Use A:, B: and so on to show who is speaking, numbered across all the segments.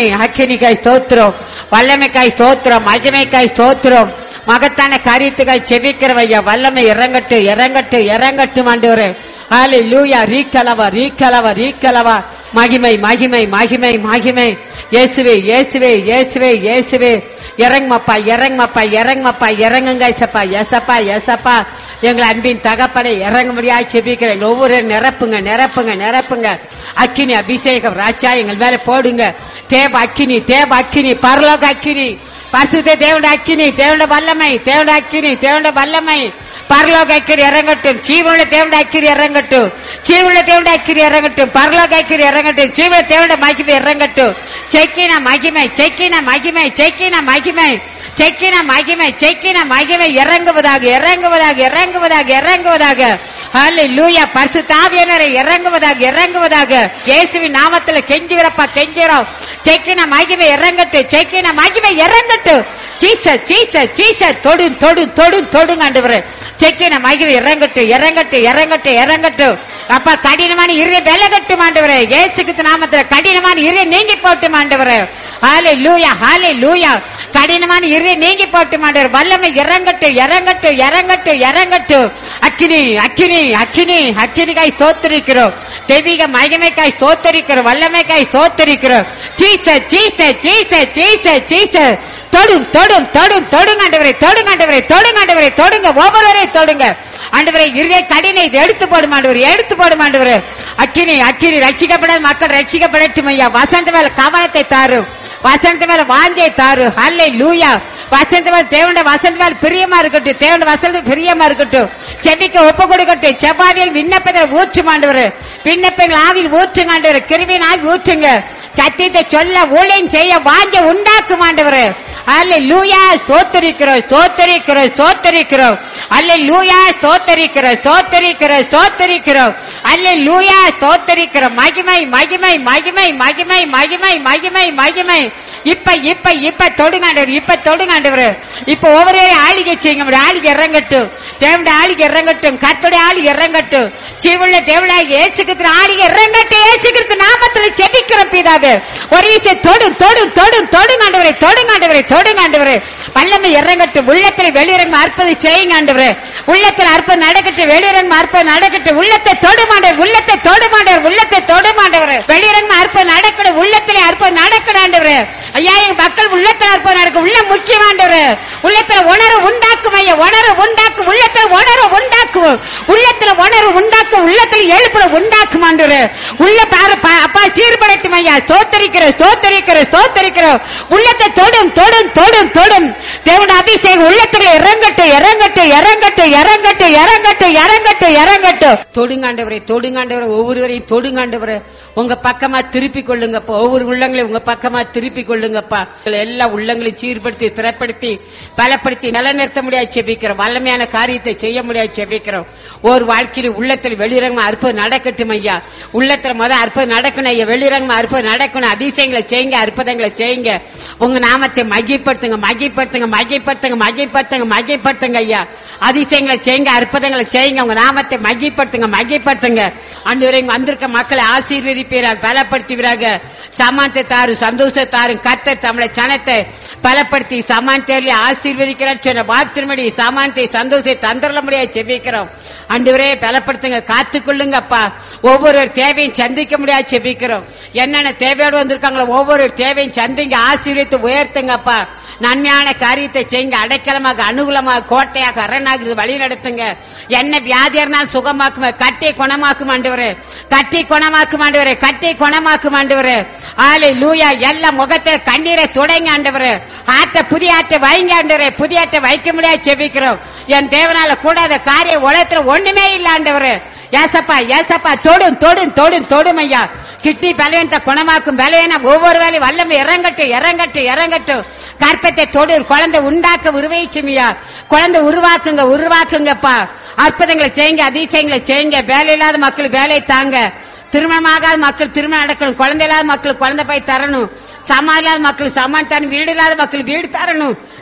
A: அக்கினி அக்கினிக்காய் ஸ்தோத்திரம் வல்லமைக்காய் ஸ்தோத்திரம் மகிமைக்காய் ஸ்தோத்திரம் மகத்தான காரியத்துக்காய் செபிக்கிறவ ஐயா வல்லமை இறங்கட்டு இறங்கட்டு இறங்கட்டும் ஆண்டவரே ஹாலே லூயா ரீக்கலவா ரீக்கலவா ரீக்கலவா மகிமை மகிமை மகிமை மகிமை இயேசுவே இயேசுவே இயேசுவே இயேசுவே இறங்குமப்பா இறங்குமப்பா இறங்குமப்பா இறங்குங்க ஏசப்பா ஏசப்பா ஏசப்பா எங்களை அன்பின் தகப்பனை இறங்க முடியாது செபிக்கிறேன் ஒவ்வொரு நிரப்புங்க நிரப்புங்க நிரப்புங்க அக்கினி அபிஷேகம் ராஜா எங்கள் மேல போடுங்க தேவ அக்கினி தேவ அக்கினி பரலோக அக்கினி பரிசுத்த தேவட அக்கினி தேவட வல்லமை தேவட அக்கினி தேவட வல்லமை பரலோக அக்கிரி இறங்கட்டும் ஜீவனுள்ள தேவட அக்கிரி இறங்கட்டும் ஜீவனுள்ள தேவட அக்கிரி இறங்கட்டும் பரலோக அக்கிரி இறங்கட்டும் ஜீவன தேவட மகிமை இறங்கட்டும் செக்கின மகிமை செக்கின மகிமை செக்கின மகிமை செக்கின மகிமை செக்கின மகிமை இறங்குவதாக இறங்குவதாக இறங்குவதாக இறங்குவதாக ஹalleluya பரிசுத்த ஆவியானவரை இறங்குவதாக இறங்குவதாக இயேசுவின் நாமத்துல கெஞ்சுகிறப்பா கெஞ்சுகிறோம் செக்கின மகிமை இறங்கட்டும் செக்கின மகிமை இறங்கட்டும் சீச்ச சீச்ச சீச்ச தொடு தொடு தொடு தொடுங்க ஆண்டவரே செக்கின மகிமை இறங்கட்டும் இறங்கட்டும் இறங்கட்டும் இறங்கட்டும் அப்பா கடினமான இரு விலகட்டும் ஆண்டவரே இயேசுக்கு நாமத்துல கடினமான இரு நீங்கி போட்டும் ஆண்டவரே ஹாலே லூயா ஹாலே லூயா கடினமான இரு நீங்கி போட்டும் ஆண்டவர் வல்லமை இறங்கட்டும் இறங்கட்டும் இறங்கட்டும் இறங்கட்டும் அக்கினி அக்கினி அக்கினி அக்கினிக்காய் ஸ்தோத்தரிக்கிறோம் தெய்வீக மகிமைக்காய் ஸ்தோத்தரிக்கிறோம் வல்லமைக்காய் ஸ்தோத்தரிக்கிறோம் சீச்ச சீச்ச சீச்ச சீச்ச சீச்ச தொடும் தொடும் தொடும் தொடுங்க ஆண்டவரை தொடுங்க ஆண்டவரை தொடுங்க ஆண்டவரை தொடுங்க ஒவ்வொருவரை தொடுங்க ஆண்டவரை இருதய கடினை இது எடுத்து போடும் ஆண்டவர் எடுத்து போடும் ஆண்டவர் அக்கினி அக்கினி ரட்சிக்கப்படாத மக்கள் ரட்சிக்கப்படட்டும் ஐயா வசந்த மேல கவனத்தை தாரும் வசந்த மேல வாஞ்சை தாரு ஹல்லை லூயா வசந்த மேல தேவனுடைய வசந்த மேல பிரியமா இருக்கட்டும் தேவனுடைய வசந்த பிரியமா இருக்கட்டும் செவிக்க ஒப்பு கொடுக்கட்டும் செவ்வாவியில் விண்ணப்பத்தை ஊற்றும் ஆண்டவர் விண்ணப்பங்கள் ஆவில் ஊற்றுங்க ஆண்டவர் கிருவின் ஆவி ஊற்றுங்க சத்தியத்தை சொல்ல ஊழியம் செய்ய வாஞ்ச உண்டாக்கும் ஆண்டவர் அல்ல லூயா ஸ்தோத்தரிக்கிறோம் ஸ்தோத்தரிக்கிறோம் ஸ்தோத்தரிக்கிறோம் அல்ல லூயா ஸ்தோத்தரிக்கிறோம் ஸ்தோத்தரிக்கிறோம் ஸ்தோத்தரிக்கிறோம் அல்ல லூயா ஸ்தோத்தரிக்கிறோம் மகிமை மகிமை மகிமை மகிமை மகிமை மகிமை மகிமை இப்ப இப்ப இப்ப தொடுங்காண்டவர் இப்ப தொடுங்காண்டவர் இப்ப ஒவ்வொரு ஆளிகை செய்யுங்க ஒரு ஆளிகை இறங்கட்டும் தேவனுடைய ஆளிகை இறங்கட்டும் கத்துடைய ஆளிகை இறங்கட்டும் சிவுள்ள தேவனாய் இயேசுகிற ஆளிகை இறங்கட்டும் இயேசுகிற நாமத்துல செபிக்கிறோம் பிதாவே ஒரு விஷயம் தொடு தொடு தொடு தொடுங்காண்டவரை தொடுங்காண்டவரை தொடுங்காண்டவரை வல்லமை இறங்கட்டும் உள்ளத்துல வெளியிறங்க அற்பது செய்யுங்க ஆண்டவரே உள்ளத்துல அற்புதம் நடக்கட்டும் வெளியிறங்க அற்புதம் நடக்கட்டும் உள்ளத்தை தொடுமாண்டவர் உள்ளத்தை தொடுமாண்டவர் உள்ளத்தை தொடுமாண்டவர் வெளியிறங்க அற்புதம் நடக்கணும் உள்ளத்துல அற்புதம் நடக்கணும் ஆண்டவரே ஐயா எங்க மக்கள் உள்ளத்துல அற்புதம் நடக்கும் உள்ள முக்கியமாண்டவர் உள்ளத்துல உணர்வு உண்டாக்கும் ஐயா உணர்வு உண்டாக்கும் உள்ளத்துல உணர்வு உண்டாக்கும் உள்ளத்துல உணர்வு உண்டாக்கும் உள்ளத்துல எழுப்புற உண்டாக்கும் ஆண்டவரே உள்ள பாரு பா- அப்பா சீர்படட்டும் ஐயா ஸ்தோத்தரிக்கிற ஸ்தோத்தரிக்கிற ஸ்தோத்தரிக்கிற உள்ளத்தை தொடும் தொடும் தொடும் தொடும் தேவனுடைய அபிஷேகம் உள்ளத்துல இறங்கட்டும் இறங்கட்டும் இறங்கட்டும் இறங்கட்டும் இறங்கட்டும் இறங்கட்டும் இறங்கட்டும் தொடுங்காண்டவரை தொடுங்காண்டவரை ஒவ்வொருவரையும் தொடுங்காண்டவரை உங்க பக்கமா திருப்பி கொள்ளுங்கப்பா ஒவ்வொரு உள்ளங்களையும் உங்க பக்கமா திருப்பி கொள்ளுங்கப்பா எல்லா உள்ளங்களையும் சீர்படுத்தி திறப்படுத்தி பலப்படுத்தி நிலைநிறுத்த முடியாது செபிக்கிறோம் வல்லமையான காரியத்தை செய்ய முடியாது செபிக்கிறோம் ஒரு வாழ்க்கையில உள்ளத்தில் வெளிரங்கமா அற்புதம் நடக்கட்டும் ஐயா உள்ளத்துல முத அற்புதம் நடக்கணும் ஐயா வெளிரங்கமா அற்புதம் நடக்கணும் அதிசயங்களை செய்யுங்க அற்புதங்களை செய்யுங்க உங்க நாமத்தை மகிப்படுத்துங்க மகிப்படுத்துங்க மகிப்படுத்துங்க மகிப்படுத்துங்க மகிப்படுத்துங்க ஐயா அதிசயங்களை செய்யுங்க அற்புதங்களை செய்யுங்க உங்க நாமத்தை மகிப்படுத்துங்க மகிப்படுத்துங்க அன்று வரை வந்திருக்க மக்களை ஆசீர்வதிப்பீராக பலப்படுத்துவீராக சமானத்தை தாரு சந்தோஷத்தை தாரு கத்தர் தமிழை சனத்தை பலப்படுத்தி சமான் தேர்தலை ஆசீர்வதிக்கிறார் சொன்ன வார்த்தையின்படி சமானத்தை சந்தோஷத்தை தந்திரல முடியாது செபிக்கிறோம் அன்றுவரே பலப்படுத்துங்க காத்துக்கொள்ளுங்கப்பா ஒவ்வொரு தேவையும் சந்திக்க முடியாது செபிக்கிறோம் என்னென்ன தேவையோடு வந்திருக்காங்களோ ஒவ்வொரு தேவையும் சந்திங்க ஆசீர்வித்து உயர்த்துங்கப்பா நன்மையான காரியத்தை செய்யுங்க அடைக்கலமாக அனுகூலமாக கோட்டையாக அரணாக வழி நடத்துங்க என்ன வியாதியா இருந்தாலும் சுகமாக்குங்க கட்டி குணமாக்கும் ஆண்டவரே கட்டி குணமாக்கும் ஆண்டவரே கட்டி குணமாக்கும் ஆண்டவரே ஆலை லூயா எல்லா முகத்தை கண்ணீரை துடைங்க ஆண்டவரே ஆத்த புதிய ஆட்டை வைங்க ஆண்டவரே புதிய ஆட்டை வைக்க முடியாது செபிக்கிறோம் என் தேவனால கூடாத காரிய உலகத்துல ஒண்ணுமே இல்ல ஆண்டவரே ஏசப்பா ஏசப்பா தொடும் தொடும் தொடும் தொடும் ஐயா கிட்னி பலவீனத்தை குணமாக்கும் பலவீன ஒவ்வொரு வேலையும் வல்லமை இறங்கட்டும் இறங்கட்டும் இறங்கட்டும் கற்பத்தை தொடு குழந்தை உண்டாக்க உருவாச்சுமையா குழந்தை உருவாக்குங்க உருவாக்குங்கப்பா அற்புதங்களை செய்யுங்க அதிசயங்களை செய்யுங்க வேலை இல்லாத மக்கள் வேலை தாங்க திருமணமாகாத மக்கள் திருமணம் நடக்கணும் குழந்தை இல்லாத மக்கள் குழந்தை போய் தரணும் சமா இல்லாத மக்கள் சமான் தரணும் வீடு இல்லாத மக்கள் வீடு தரணும்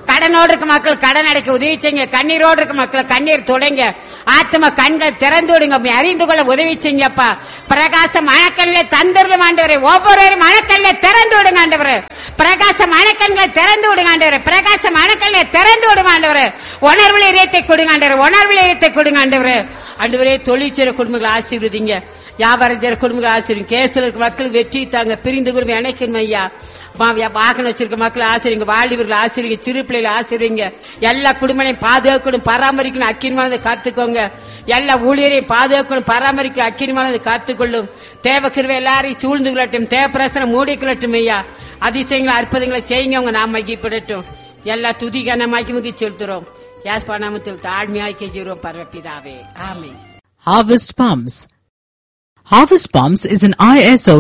A: கடனோடு இருக்க மக்கள் கடன் அடைக்க உதவி செய்யுங்க கண்ணீரோடு இருக்க மக்கள் கண்ணீர் தொடங்க ஆத்ம கண்கள் திறந்து விடுங்க உம்மை அறிந்து கொள்ள உதவி செய்யுங்கப்பா பிரகாச மணக்கண்களை தந்துடலும் ஆண்டவரே ஒவ்வொருவரும் மணக்கண்களை திறந்து விடுங்க ஆண்டவரே பிரகாச மணக்கண்களை திறந்து விடுங்க ஆண்டவரே பிரகாச மணக்கண்களை திறந்து விடுங்க ஆண்டவரே உணர்வுல இதயத்தை கொடுங்க ஆண்டவரே உணர்வுல இதயத்தை கொடுங்க ஆண்டவரே ஆண்டவரே தொழிற்சிற குடும்பங்களை ஆசீர்வதிங்க வியாபாரம் செய்யற குடும்பங்களை ஆசீர்வதிங்க கேஸ்ல இருக்க மக்கள் வெற்றி தாங்க பிரிந்து குடும்பம் இணைக்கணும் ஐயா வா- வா- வாகனம் வச்சிருக்க மக்களை ஆசிரியங்க வாலிபர்கள் ஆசிரியங்க சிறு பிள்ளைகளை ஆசிரியங்க எல்லா குடும்பங்களையும் பாதுகாக்கணும் பராமரிக்கணும் அக்கிரமானதை காத்துக்கோங்க எல்லா ஊழியரையும் பாதுகாக்கணும் பராமரிக்க அக்கிரமானதை காத்துக்கொள்ளும் தேவ கிருவை எல்லாரையும் சூழ்ந்து கொள்ளட்டும் தேவ பிரசனம் மூடி கொள்ளட்டும் ஐயா அதிசயங்களை அற்புதங்களை செய்யுங்க உங்க நாம் மகிப்படட்டும் எல்லா துதி கனமாக்கி முகி செலுத்துறோம் யாஸ் பணாமத்தில் தாழ்மையாக்கி ஜீரோ பரப்பிதாவே ஆமென்
B: Harvest Pumps. Harvest Pumps is an ISO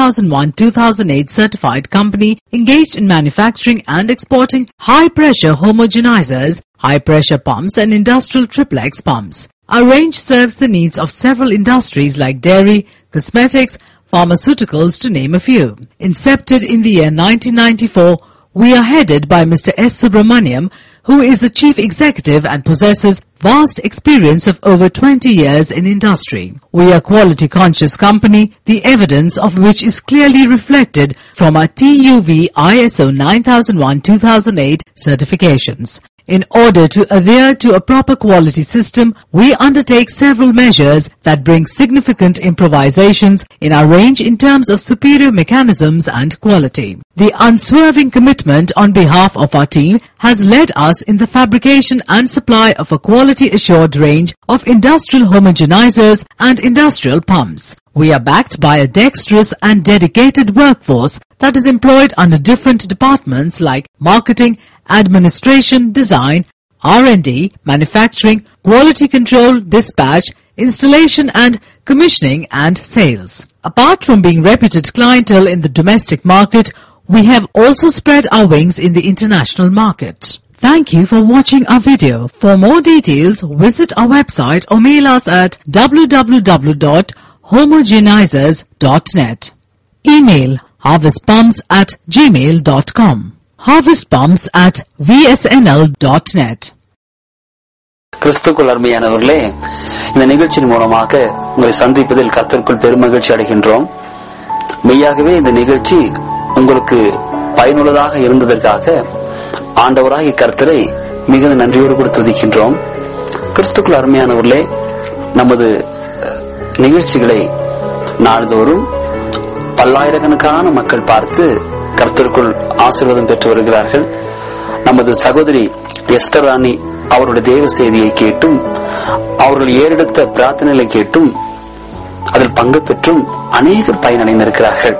B: 9001-2008 certified company engaged in manufacturing and exporting high-pressure homogenizers, high-pressure pumps and industrial triplex pumps. Our range serves the needs of several industries like dairy, cosmetics, pharmaceuticals to name a few. Incepted in the year 1994, we are headed by Mr. S. Subramaniam, who is the chief executive and possesses vast experience of over 20 years in industry. We are quality conscious company, the evidence of which is clearly reflected from our TUV ISO 9001-2008 certifications. In order to adhere to a proper quality system, we undertake several measures that bring significant improvisations in our range in terms of superior mechanisms and quality. The unswerving commitment on behalf of our team has led us in the fabrication and supply of a quality assured range of industrial homogenizers and industrial pumps. We are backed by a dexterous and dedicated workforce that is employed under different departments like marketing, administration, design, R&D, manufacturing, quality control, dispatch, installation and commissioning and sales. Apart from being reputed clientele in the domestic market, we have also spread our wings in the international market. Thank you for watching our video. For more details, visit our website or mail us at www.homogenizers.net. Email harvestpumps at gmail.com. Harvestpumps at vsnl.net.
C: கிறிஸ்துக்குள் அருமையானவர்களே இந்த நிகழ்ச்சியின் மூலமாக உங்களை சந்திப்பதில் கர்த்தருக்குள் பெருமகிழ்ச்சி அடைகின்றோம் மெய்யாகவே இந்த நிகழ்ச்சி உங்களுக்கு பயனுள்ளதாக இருந்ததற்காக ஆண்டவராகிய கர்த்தரை மிகுந்த நன்றியோடு கூட துதிக்கின்றோம் கிறிஸ்துக்குள் அருமையானவர்களே நமது அஹ், நிகழ்ச்சிகளை நாள்தோறும் பல்லாயிரக்கணக்கான மக்கள் பார்த்து கர்த்தருக்குள் ஆசீர்வாதம் பெற்று வருகிறார்கள் நமது சகோதரி எஸ்தர் ராணி அவருடைய தேவ செய்தியை கேட்டும் அவர்கள் ஏறெடுத்த பிரார்த்தனைகளை கேட்டும் அதில் பங்கு பெற்றும் அநேகர் பயனடைந்திருக்கிறார்கள்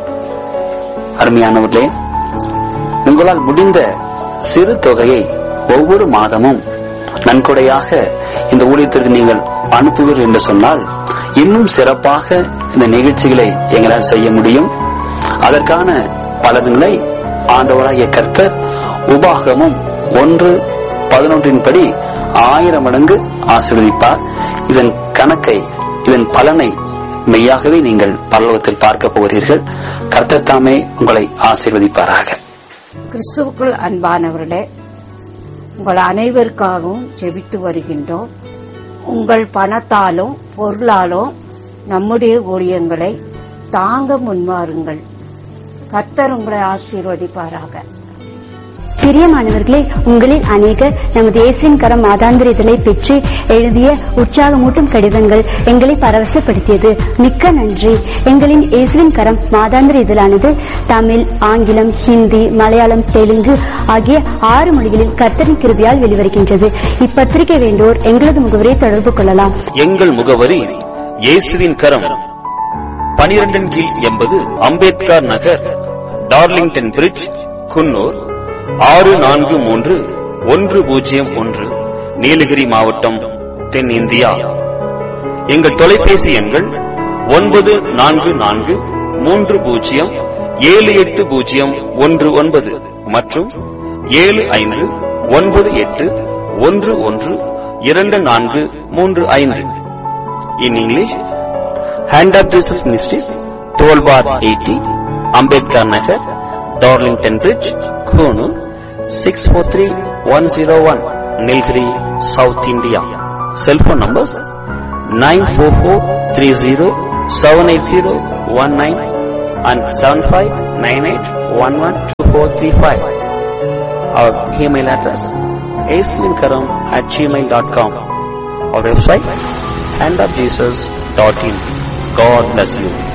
C: அருமையானவர்களே உங்களால் முடிந்த சிறு தொகையை ஒவ்வொரு மாதமும் நன்கொடையாக இந்த ஊழியத்திற்கு நீங்கள் அனுப்புவீர்கள் என்று சொன்னால் இன்னும் சிறப்பாக இந்த நிகழ்ச்சிகளை எங்களால் செய்ய முடியும் அதற்கான பலன்களை ஆண்டவராகிய கர்த்தர் உபாகமும் ஒன்று பதினொன்றின் படி ஆயிரம் மடங்கு ஆசீர்வதிப்பார் இதன் கணக்கை இதன் பலனை மெய்யாகவே நீங்கள் பரலோகத்தில் பார்க்க போகிறீர்கள் கர்த்தர் தாமே உங்களை ஆசீர்வதிப்பாராக
D: கிறிஸ்துவுக்குள் அன்பானவர்களே உங்கள் அனைவருக்காகவும் ஜெபித்து வருகின்றோம் உங்கள் பணத்தாலும் பொருளாலும் நம்முடைய ஊழியங்களை தாங்க முன்வாருங்கள் கர்த்தர் உங்களை ஆசீர்வதிப்பாராக
E: பிரியமானவர்களே உங்களில் அநேகர் நமது இயேசுவின் கரம் மாதாந்திர இதழை பெற்று எழுதிய உற்சாகமூட்டும் கடிதங்கள் எங்களை பரவசப்படுத்தியது மிக்க நன்றி எங்களின் இயேசுவின் கரம் மாதாந்திர இதழானது தமிழ் ஆங்கிலம் ஹிந்தி மலையாளம் தெலுங்கு ஆகிய ஆறு மொழிகளில் கர்த்தரின் கிருபியால் வெளிவருகின்றது இப்பத்திரிகை வேண்டோர் எங்களது முகவரியை தொடர்பு கொள்ளலாம்
F: எங்கள் முகவரி இயேசுவின் கரம் பனிரெண்டின் கீழ் எண்பது அம்பேத்கர் நகர் டார்லிங்டன் பிரிட்ஜ் குன்னூர் ஆறு நான்கு மூன்று ஒன்று பூஜ்ஜியம் ஒன்று நீலகிரி மாவட்டம் தென்னிந்தியா எங்கள் தொலைபேசி எண்கள் ஒன்பது நான்கு நான்கு மூன்று பூஜ்ஜியம் ஏழு எட்டு பூஜ்ஜியம் ஒன்று ஒன்பது மற்றும் ஏழு ஐந்து ஒன்பது எட்டு ஒன்று ஒன்று இரண்டு நான்கு மூன்று ஐந்து in English hand of Jesus ministries twelve bar eighty Ambedkar Nagar Darlington bridge Coonoor
C: six four three one zero one Nilgiri south India cellphone numbers nine four four three zero seven eight zero one nine and seven five nine eight one one two four three five our email address ஏஸ்லின்கரம் at Gmail dot com our website handofjesus.in. God bless you.